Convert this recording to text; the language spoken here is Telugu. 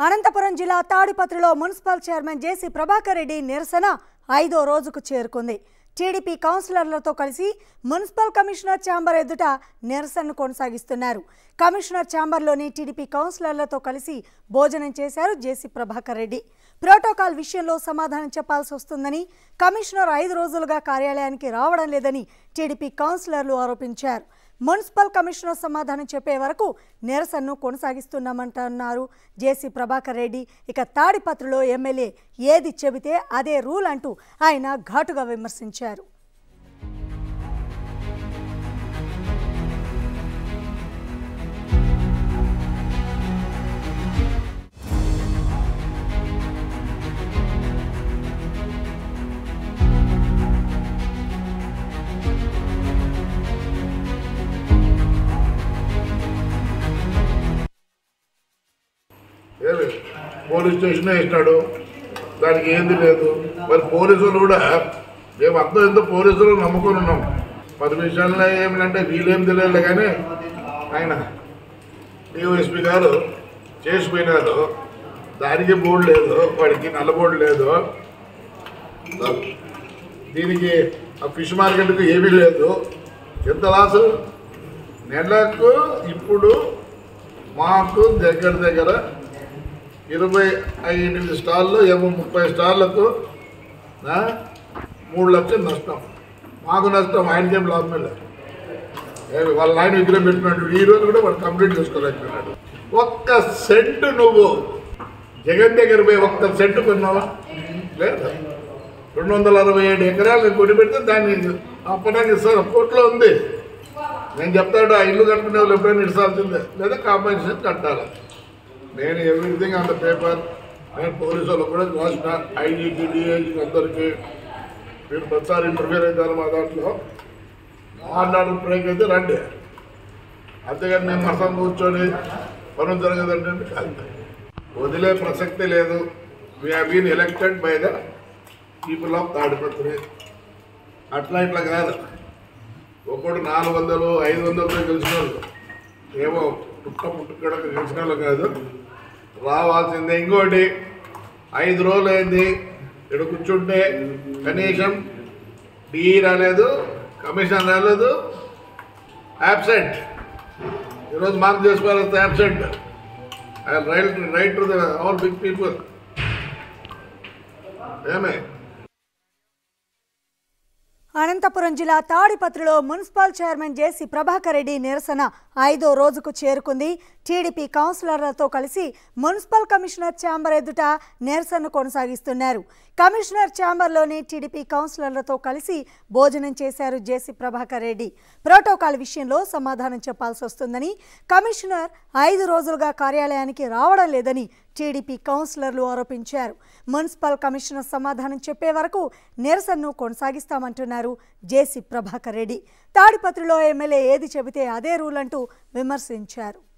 అనంతపురం జిల్లా తాడిపత్రిలో municipal chairman JC Prabhakar Reddy నిరసన ఐదో రోజుకు చేరుకుంది టీడీపీ కౌన్సిలర్లతో కలిసి మున్సిపల్ కమిషనర్ ఛాంబర్ ఎదుట నిరసనను కొనసాగిస్తున్నారు కమిషనర్ ఛాంబర్లోని టీడీపీ కౌన్సిలర్లతో కలిసి భోజనం చేశారు జేసీ ప్రభాకర్ రెడ్డి ప్రోటోకాల్ విషయంలో సమాధానం చెప్పాల్సి వస్తుందని కమిషనర్ ఐదు రోజులుగా కార్యాలయానికి రావడం లేదని టీడీపీ కౌన్సిలర్లు ఆరోపించారు మున్సిపల్ కమిషనర్ సమాధానం చెప్పే వరకు నిరసనను కొనసాగిస్తున్నామంటున్నారు జేసీ ప్రభాకర్ రెడ్డి ఇక తాడిపత్రిలో ఎమ్మెల్యే ఏది చెబితే అదే రూల్ అంటూ ఆయన ఘాటుగా విమర్శించారు ఏమి పోలీస్ స్టేషన్ వేసినాడు దానికి ఏంది లేదు మరి పోలీసులు కూడా మేము అర్థం ఎంతో పోలీసులు నమ్ముకొని ఉన్నాం పది విషయాల్లో ఏమిటంటే వీళ్ళేం తెలియదు కానీ ఆయన డిఓఎస్పి గారు చేసిపోయినారు దానికి బోర్డు లేదు వాడికి నల్ల బోర్డు లేదు దీనికి ఆ ఫిష్ మార్కెట్కి ఏమీ లేదు ఎంత లాసు నెలకు ఇప్పుడు మాకు దగ్గర దగ్గర ఇరవై ఎనిమిది స్టాల్లో ఏమో ముప్పై స్టార్లకు ఆ, మూడు లక్షలు నష్టం మాకు నష్టం ఆయనకేం లాభమే లేదు ఏమి వాళ్ళ ఆయన విగ్రహం పెట్టినట్టు ఈ రోజు కూడా వాడు కంప్లీట్ చేసుకోలేకపోయినాడు ఒక్క సెంటు నువ్వు జగన్ దగ్గర పోయి ఒక్క సెంటు కొన్నావా లేదు రెండు వందల అరవై ఏడు ఎకరాలు కొని పెడితే దాన్ని అప్పడానికి ఇస్తారు కోర్టులో ఉంది నేను చెప్తాడు ఆ ఇల్లు కట్టుకునే వాళ్ళు ఎప్పుడైనా ఇస్తాల్సిందే లేదా కాంపెన్సేషన్ కట్టాలి నేను ఎవ్రీథింగ్ ఆన్ ద పేపర్ నేను పోలీసు వాళ్ళకు కూడా రాసిన ఐజీకి డిఐజీకి అందరికీ మీరు ప్రతిసారి ఇంటర్ఫియర్ అవుతారు మా దాంట్లో మాట్లాడు బ్రేక్ అయితే రండి అంతేగాని మేము మసం కూర్చొని పనులు జరగదంటే కాదు వదిలే ప్రసక్తి లేదు we been elected by the people of Tadipatri అట్లా ఇట్లా కాదు ఒకడు నాలుగు వందలు ఐదు వందలతో గెలిచిన వాళ్ళు ఏమో పుట్ట పుట్టుకడ గెలిచిన వాళ్ళు కాదు రావాల్సిందే ఇంకోటి ఐదు రోజులు అయింది ఇక్కడ కూర్చుంటే కనీసం డి రాలేదు కమిషన్ రాలేదు యాబ్సెంట్ ఈరోజు మార్క్ చేసుకోవాలి absent I write write to the all big people ఏమే అనంతపురం జిల్లా తాడిపత్రిలో municipal chairman JC Prabhakar Reddy నిరసన ఐదో రోజుకు చేరుకుంది టీడీపీ కౌన్సిలర్లతో కలిసి మున్సిపల్ కమిషనర్ ఛాంబర్ ఎదుట నిరసన కొనసాగిస్తున్నారు కమిషనర్ ఛాంబర్లోని టీడీపీ కౌన్సిలర్లతో కలిసి భోజనం చేశారు జేసీ ప్రభాకర్ రెడ్డి ప్రోటోకాల్ విషయంలో సమాధానం చెప్పాల్సి వస్తుందని కమిషనర్ ఐదు రోజులుగా కార్యాలయానికి రావడం లేదని టీడీపీ కౌన్సిలర్లు ఆరోపించారు మున్సిపల్ కమిషనర్ సమాధానం చెప్పే వరకు నిరసనను కొనసాగిస్తామంటున్నారు జేసీ ప్రభాకర్ రెడ్డి తాడిపత్రిలో ఎమ్మెల్యే ఏది చెబితే అదే రూల్ అంటూ విమర్శించారు